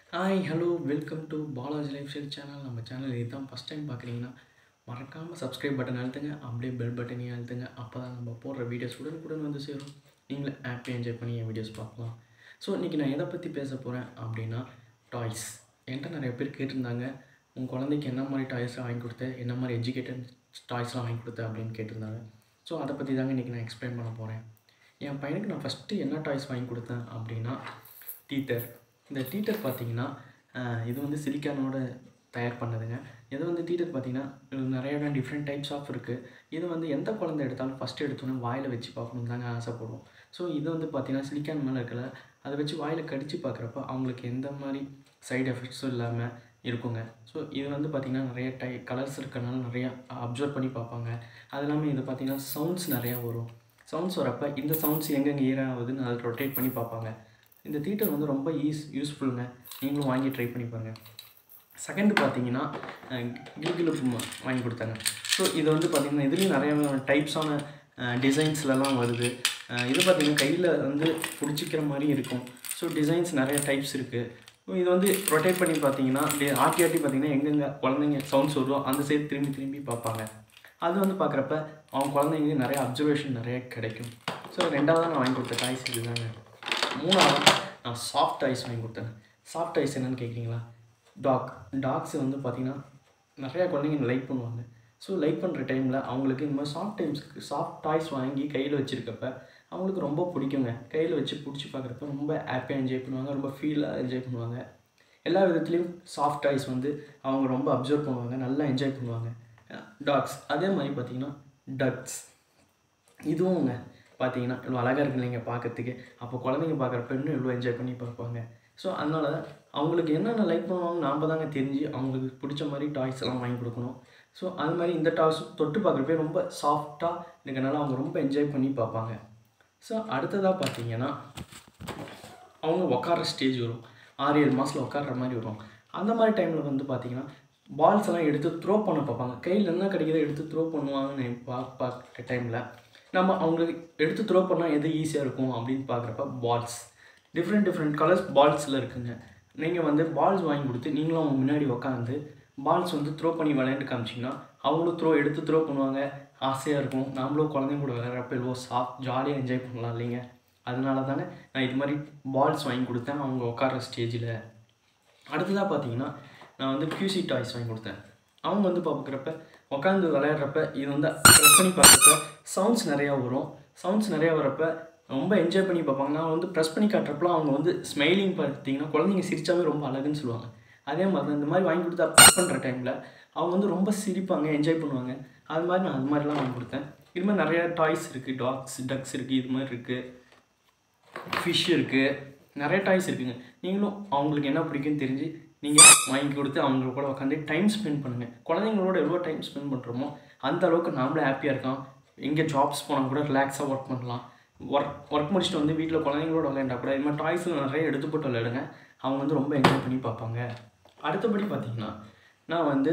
hi hello welcome to Balaji lifestyle channel நம்ம channel இதுதான் first time பார்க்குறீங்கன்னா மறக்காமல் சப்ஸ்கிரைப் பட்டன் அழுத்துங்க அப்படியே பெல் பட்டனையும் அழுத்துங்க அப்போ தான் நம்ம போடுற வீடியோஸ் உடனுக்குடன் வந்து சேரும் நீங்களும் ஹாப்பி என்ஜாய் பண்ணி என் வீடியோஸ் பார்க்கலாம் ஸோ இன்றைக்கி நான் எதை பற்றி பேச போகிறேன் அப்படின்னா டாய்ஸ் என்கிட்ட நிறைய பேர் கேட்டிருந்தாங்க உன் குழந்தைக்கு என்ன மாதிரி டாய்ஸ்லாம் வாங்கி கொடுத்த என்ன மாதிரி எஜுகேட்டட் டாய்ஸ்லாம் வாங்கி கொடுத்த அப்படின்னு கேட்டிருந்தாங்க ஸோ அதை பற்றி தாங்க இன்றைக்கி நான் எக்ஸ்பிளைன் பண்ண போகிறேன் என் பையனுக்கு நான் ஃபஸ்ட்டு என்ன டாய்ஸ் வாங்கி கொடுத்தேன் அப்படின்னா டீட்டர் இந்த டீட்டர் பார்த்தீங்கன்னா ஆஹ், இது வந்து சிலிக்கானோட தயார் பண்ணதுங்க இது வந்து டீட்டர் பார்த்தீங்கன்னா இது நிறைய டிஃப்ரெண்ட் டைப்ஸ் ஆஃப் இருக்குது இது வந்து எந்த குழந்தை எடுத்தாலும் ஃபஸ்ட்டு எடுத்தோன்னே வாயில் வச்சு பார்க்கணும் தாங்க ஆசைப்படுவோம் ஸோ இது வந்து பார்த்தீங்கன்னா சிலிக்கான் மேலே இருக்கல அதை வச்சு வாயில் கடிச்சு பார்க்குறப்ப அவங்களுக்கு எந்த மாதிரி சைடு எஃபெக்ட்ஸும் இல்லாமல் இருக்குங்க ஸோ இது வந்து பார்த்திங்கன்னா நிறைய டை கலர்ஸ் இருக்கறனால நிறையா அப்சர்வ் பண்ணி பார்ப்பாங்க அது இல்லாமல் இது பார்த்திங்கன்னா சவுண்ட்ஸ் நிறையா வரும் சவுண்ட்ஸ் வரப்போ இந்த சவுண்ட்ஸ் எங்கெங்கே ஈர ஆகுதுன்னு அதை ரொட்டேட் பண்ணி பார்ப்பாங்க இந்த தீட்டர் வந்து ரொம்ப யூஸ் யூஸ்ஃபுல்லுங்க நீங்களும் வாங்கி ட்ரை பண்ணி பாருங்கள் செகண்ட் பார்த்தீங்கன்னா கில்கிலுப்பு வாங்கி கொடுத்தாங்க ஸோ இது வந்து பார்த்திங்கன்னா இதுலேயும் நிறைய டைப்ஸான டிசைன்ஸ்லலாம் வருது அஹ் இது பார்த்திங்கன்னா கையில் வந்து பிடிச்சிக்கிற மாதிரி இருக்கும் ஸோ டிசைன்ஸ் நிறைய டைப்ஸ் இருக்குது இது வந்து ரொட்டேட் பண்ணி பார்த்தீங்கன்னா அப்படியே ஆட்டி ஆட்டி பார்த்தீங்கன்னா எங்கெங்கே குழந்தைங்க சவுண்ட்ஸ் வருதோ அந்த சைடு திரும்பி திரும்பி பார்ப்பாங்க அது வந்து பார்க்குறப்ப அவங்க குழந்தைங்க நிறைய அப்சர்வேஷன் நிறைய கிடைக்கும் ஸோ ரெண்டாவதாக நான் வாங்கி கொடுத்த டாய்ஸ் இதுதாங்க மூணாவது நான் சாஃப்ட் டாய்ஸ் வாங்கி கொடுத்தேன் சாஃப்ட் டாய்ஸ் என்னன்னு கேட்குறீங்களா டாக் டாக்ஸ் வந்து பார்த்திங்கன்னா நிறையா குழந்தைங்க லைக் பண்ணுவாங்க ஸோ லைக் பண்ணுற டைமில் அவங்களுக்கு இந்த மாதிரி சாஃப்ட் டைம்ஸ்க்கு சாஃப்ட் டாய்ஸ் வாங்கி கையில் வச்சுருக்கப்ப அவங்களுக்கு ரொம்ப பிடிக்குங்க கையில் வச்சு பிடிச்சி பார்க்குறப்ப ரொம்ப ஹாப்பியாக என்ஜாய் பண்ணுவாங்க ரொம்ப ஃபீலாக என்ஜாய் பண்ணுவாங்க எல்லா விதத்துலேயும் சாஃப்ட் டாய்ஸ் வந்து அவங்க ரொம்ப அப்சர்வ் பண்ணுவாங்க நல்லா என்ஜாய் பண்ணுவாங்க டாக்ஸ் அதே மாதிரி பார்த்திங்கன்னா டக்ஸ் இதுவும்ங்க பார்த்தீங்கன்னா இவ்வளோ அழகாக இருக்கு இல்லைங்க பார்க்கறதுக்கு அப்போ குழந்தைங்க பார்க்குறப்ப இன்னும் இவ்வளோ என்ஜாய் பண்ணி பார்ப்பாங்க ஸோ அதனால் அவங்களுக்கு என்னென்ன லைக் பண்ணுவாங்க நாம் தாங்க தெரிஞ்சு அவங்களுக்கு பிடிச்ச மாதிரி டாய்ஸ் எல்லாம் வாங்கி கொடுக்கணும் ஸோ அது மாதிரி இந்த டாய்ஸ் தொட்டு பார்க்குறப்ப ரொம்ப சாஃப்டாக இருக்கனால அவங்க ரொம்ப என்ஜாய் பண்ணி பார்ப்பாங்க ஸோ அடுத்ததாக பார்த்தீங்கன்னா அவங்க உட்கார ஸ்டேஜ் வரும் ஆறு ஏழு மாதத்தில் உட்கார்ற மாதிரி வரும் அந்த மாதிரி டைமில் வந்து பார்த்தீங்கன்னா பால்ஸ் எல்லாம் எடுத்து த்ரோ பண்ண பார்ப்பாங்க கையில் என்ன கிடைக்குதோ எடுத்து த்ரோ பண்ணுவாங்கன்னு பா பார்க்குற டைமில் நம்ம அவங்களுக்கு எடுத்து த்ரோ பண்ணால் எது ஈஸியாக இருக்கும் அப்படின்னு பார்க்குறப்ப பால்ஸ் டிஃப்ரெண்ட் டிஃப்ரெண்ட் கலர்ஸ் பால்ஸில் இருக்குங்க நீங்கள் வந்து பால்ஸ் வாங்கி கொடுத்து நீங்களும் அவங்க முன்னாடி உட்காந்து பால்ஸ் வந்து த்ரோ பண்ணி விளையாண்டு காமிச்சிங்கன்னா அவங்களும் த்ரோ எடுத்து த்ரோ பண்ணுவாங்க ஆசையாக இருக்கும் நாமளும் குழந்தைங்க கூட விளையாடுறப்ப எவ்வளோ சாஃப்ட் ஜாலியாக என்ஜாய் பண்ணலாம் இல்லைங்க அதனால தானே நான் இது மாதிரி பால்ஸ் வாங்கி கொடுத்தேன் அவங்க உட்கார்ற ஸ்டேஜில் அடுத்ததாக பார்த்தீங்கன்னா நான் வந்து QC டாய்ஸ் வாங்கி கொடுத்தேன் அவங்க வந்து பார்க்குறப்ப உட்காந்து விளையாடுறப்ப இது வந்து ப்ரெஸ் பண்ணி பார்க்குறப்ப சவுண்ட்ஸ் நிறையா வரும் சவுண்ட்ஸ் நிறையா வரப்ப ரொம்ப என்ஜாய் பண்ணி பார்ப்பாங்க நான் வந்து ப்ரெஸ் பண்ணி காட்டுறப்பலாம் அவங்க வந்து ஸ்மைலிங் பார்த்தீங்கன்னா குழந்தைங்க சிரிச்சாவே ரொம்ப அழகுன்னு சொல்லுவாங்க அதே மாதிரி தான் இந்த மாதிரி வாங்கி கொடுத்தா ப்ரெஸ் பண்ணுற டைமில் அவங்க வந்து ரொம்ப சிரிப்பாங்க என்ஜாய் பண்ணுவாங்க அது மாதிரி நான் அது மாதிரிலாம் வாங்கி கொடுத்தேன் இது மாதிரி நிறையா டாய்ஸ் இருக்குது டாக்ஸ் டக்ஸ் இருக்குது இது மாதிரி இருக்குது ஃபிஷ் இருக்குது நிறைய டாய்ஸ் இருக்குங்க நீங்களும் அவங்களுக்கு என்ன பிடிக்கும்னு தெரிஞ்சு நீங்கள் வாங்கி கொடுத்து அவங்க கூட உட்காந்து டைம் ஸ்பெண்ட் பண்ணுங்கள் குழந்தைங்களோட எவ்வளோ டைம் ஸ்பெண்ட் பண்ணுறோமோ அந்த அளவுக்கு நாமளே ஹாப்பியாக இருக்கலாம் எங்கே ஜாப்ஸ் போனால் கூட ரிலாக்ஸாக ஒர்க் பண்ணலாம் ஒர்க் ஒர்க் முடிச்சுட்டு வந்து வீட்டில் குழந்தைங்களோட விளையாண்டா கூட இது மாதிரி டாய்ஸ் நிறைய எடுத்து போட்டு விளையாடுங்க அவங்க வந்து ரொம்ப என்ஜாய் பண்ணி பார்ப்பாங்க அடுத்தபடி பார்த்தீங்கன்னா நான் வந்து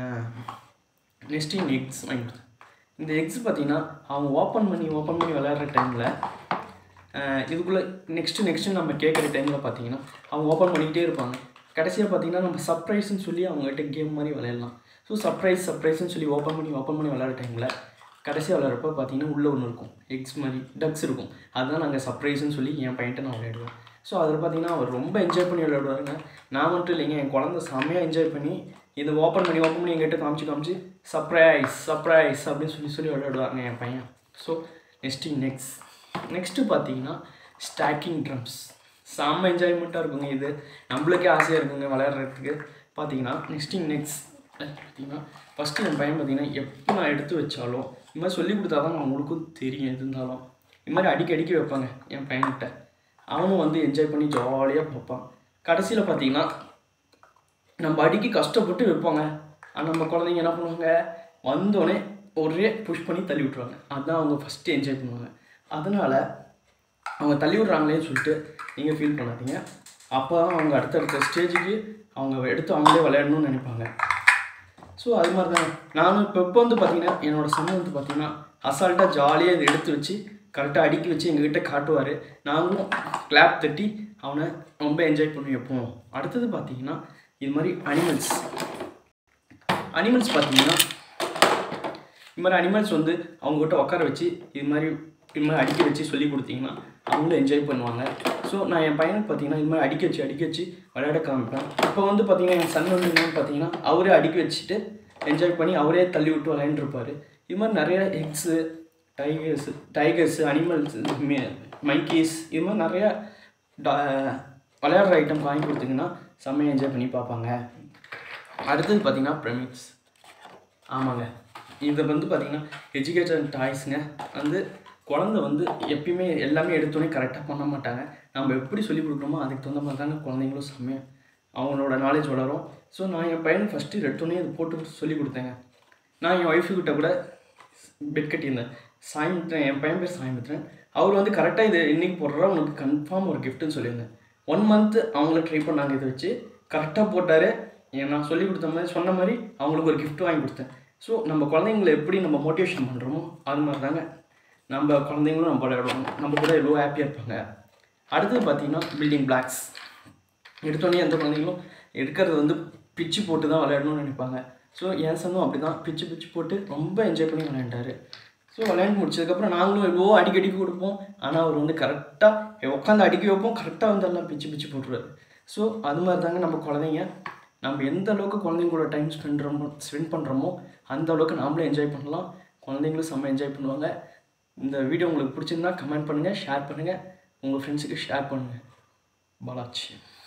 நெஸ்டிங் எக்ஸ் வாங்கி கொடுத்தேன் இந்த எக்ஸ் பார்த்தீங்கன்னா அவங்க ஓப்பன் பண்ணி ஓப்பன் பண்ணி விளையாடுற டைமில் இதுக்குள்ளே நெக்ஸ்ட்டு நெக்ஸ்ட்டு நம்ம கேட்குற டைமில் பார்த்தீங்கன்னா அவங்க ஓப்பன் பண்ணிக்கிட்டே இருப்பாங்க கடைசியாக பார்த்தீங்கன்னா நம்ம சர்ப்ரைஸ்னு சொல்லி அவங்ககிட்ட கேம் மாதிரி விளையாடலாம் ஸோ சர்ப்ரைஸ் சர்ப்ரைஸ்னு சொல்லி ஓப்பன் பண்ணி ஓப்பன் பண்ணி விளையாடுற டைமில் கடைசியாக விளையாடுறப்ப பார்த்தீங்கன்னா உள்ளே ஒன்று இருக்கும் எக்ஸ் மாதிரி டக்ஸ் இருக்கும் அதுதான் நாங்கள் சர்ப்ரைஸ்னு சொல்லி என் பையன்ட்ட நான் விளையாடுவேன் ஸோ அதில் பார்த்தீங்கன்னா அவர் ரொம்ப என்ஜாய் பண்ணி விளையாடுவாருங்க நான் மட்டும் இல்லைங்க என் குழந்தை செம்மையாக என்ஜாய் பண்ணி இதை ஓப்பன் பண்ணி ஓப்பன் பண்ணி எங்கிட்ட காமிச்சு காமிச்சு சர்ப்ரைஸ் சர்ப்ரைஸ் அப்படின்னு சொல்லி சொல்லி விளையாடுவாங்க என் பையன் ஸோ நெக்ஸ்ட்டு நெக்ஸ்ட் நெக்ஸ்ட்டு பார்த்தீங்கன்னா ஸ்டாக்கிங் ட்ரம்ஸ் செம்ம என்ஜாய்மெண்ட்டாக இருக்குங்க இது நம்மளுக்கே ஆசையாக இருக்குங்க விளையாடுறதுக்கு பார்த்தீங்கன்னா நெக்ஸ்ட்டு நெக்ஸ்ட் பார்த்தீங்கன்னா ஃபஸ்ட்டு என் பையன் பார்த்தீங்கன்னா எப்போ நான் எடுத்து வச்சாலும் இது மாதிரி சொல்லி கொடுத்தா தான் அவங்களுக்கும் தெரியும் எது இருந்தாலும் இது மாதிரி அடிக்கி அடிக்கி வைப்பாங்க என் பையன்கிட்ட அவனும் வந்து என்ஜாய் பண்ணி ஜாலியாக பார்ப்பான் கடைசியில் பார்த்தீங்கன்னா நம்ம அடிக்கி கஷ்டப்பட்டு வைப்பாங்க ஆனால் நம்ம குழந்தைங்க என்ன பண்ணுவாங்க வந்தோடனே ஒரே புஷ் பண்ணி தள்ளி விட்ருவாங்க அதுதான் அவங்க ஃபஸ்ட்டு என்ஜாய் பண்ணுவாங்க அதனால் அவங்க தள்ளி விட்றாங்களேன்னு சொல்லிட்டு நீங்கள் ஃபீல் பண்ணாதீங்க அப்போ தான் அவங்க அடுத்தடுத்த ஸ்டேஜுக்கு அவங்க எடுத்து அவங்களே விளையாடணும்னு நினைப்பாங்க ஸோ அது மாதிரி தான் நானும் இப்போ இப்போ வந்து பார்த்தீங்கன்னா என்னோடய சன் வந்து பார்த்தீங்கன்னா அசால்ட்டாக ஜாலியாக இதை எடுத்து வச்சு கரெக்டாக அடுக்கி வச்சு எங்ககிட்ட காட்டுவார் நாங்களும் கிளாப் தட்டி அவனை ரொம்ப என்ஜாய் பண்ணி வைப்போம் அடுத்தது பார்த்தீங்கன்னா இது மாதிரி அனிமல்ஸ் அனிமல்ஸ் பார்த்தீங்கன்னா இது மாதிரி அனிமல்ஸ் வந்து அவங்ககிட்ட உட்கார வச்சு இது மாதிரி இது மாதிரி அடிக்க வச்சு சொல்லி கொடுத்தீங்கன்னா அவங்களும் என்ஜாய் பண்ணுவாங்க ஸோ நான் என் பையனுக்கு பார்த்தீங்கன்னா இது மாதிரி அடிக்க வச்சு அடிக்க வச்சு விளையாட காமிப்பேன் இப்போ வந்து பார்த்தீங்கன்னா என் சன் வந்து என்னன்னு பார்த்தீங்கன்னா அவரே அடிக்க வச்சுட்டு என்ஜாய் பண்ணி அவரே தள்ளி விட்டு விளையாண்டுருப்பாரு இது மாதிரி நிறைய எக்ஸு டைகர்ஸ் டைகர்ஸ் அனிமல்ஸ் மைக்கீஸ் இது மாதிரி நிறைய டா- விளையாடுற ஐட்டம் வாங்கி கொடுத்தீங்கன்னா செம்மையாக என்ஜாய் பண்ணி பார்ப்பாங்க அடுத்தது பார்த்தீங்கன்னா ப்ரெமிக்ஸ் ஆமாங்க இது வந்து பார்த்தீங்கன்னா எஜுகேஷன் டாய்ஸுங்க வந்து குழந்த வந்து எப்பயுமே எல்லாமே எடுத்தோடனே கரெக்டாக பண்ண மாட்டாங்க நம்ம எப்படி சொல்லி கொடுக்குறோமோ அதுக்கு தகுந்த மாதிரி தாங்க குழந்தைங்களும் செம்மையாக அவங்களோட நாலேஜ் வளரும் ஸோ நான் என் பையனுக்கு ஃபஸ்ட்டு எடுத்தோடனே இது போட்டு சொல்லி கொடுத்தேங்க நான் என் ஒய்ஃபு கிட்ட கூட பெட் கட்டியிருந்தேன் சாயமித்திரன் என் பையன் பேர் சாயமித்திரன் அவர் வந்து கரெக்டாக இது இன்னைக்கு போடுறா உனக்கு கன்ஃபார்ம் ஒரு கிஃப்ட்டுன்னு சொல்லியிருந்தேன் ஒன் மந்த்து அவங்கள ட்ரை பண்ணாங்க இதை வச்சு கரெக்டாக போட்டார் ஏன் நான் சொல்லி கொடுத்த மாதிரி சொன்ன மாதிரி அவங்களுக்கு ஒரு gift வாங்கி கொடுத்தேன் ஸோ நம்ம குழந்தைங்களை எப்படி நம்ம மோட்டிவேஷன் பண்ணுறோமோ அது மாதிரி தாங்க நம்ம குழந்தைங்களும் நம்ம விளையாடுவோம் நம்ம கூட எவ்வளோ ஹாப்பியாக இருப்பாங்க அடுத்தது பார்த்தீங்கன்னா பில்டிங் பிளாக்ஸ் எடுத்தோடனே எந்த குழந்தைங்களும் எடுக்கிறது வந்து பிச்சு போட்டு தான் விளையாடணும்னு நினைப்பாங்க ஸோ என் சனும் அப்படி தான் பிச்சு பிச்சு போட்டு ரொம்ப என்ஜாய் பண்ணி விளையாண்டாரு ஸோ விளையாண்டு முடிச்சதுக்கப்புறம் நாங்களும் எவ்வளோ அடிக்கடி கொடுப்போம் ஆனால் அவர் வந்து கரெக்டாக உட்காந்து அடிக்க வைப்போம் கரெக்டாக வந்து எல்லாம் பிச்சு பிச்சு போட்டுருவாரு ஸோ அது மாதிரி தாங்க நம்ம குழந்தைங்க நம்ம எந்த அளவுக்கு குழந்தைங்க கூட டைம் ஸ்பெண்ட் ஸ்பெண்ட் பண்ணுறோமோ அந்த அளவுக்கு நாமளும் என்ஜாய் பண்ணலாம் குழந்தைங்களும் செம்ம என்ஜாய் பண்ணுவாங்க இந்த வீடியோ உங்களுக்கு பிடிச்சிருந்தா கமெண்ட் பண்ணுங்கள் ஷேர் பண்ணுங்கள் உங்கள் ஃப்ரெண்ட்ஸுக்கு ஷேர் பண்ணுங்கள் பாலாஜி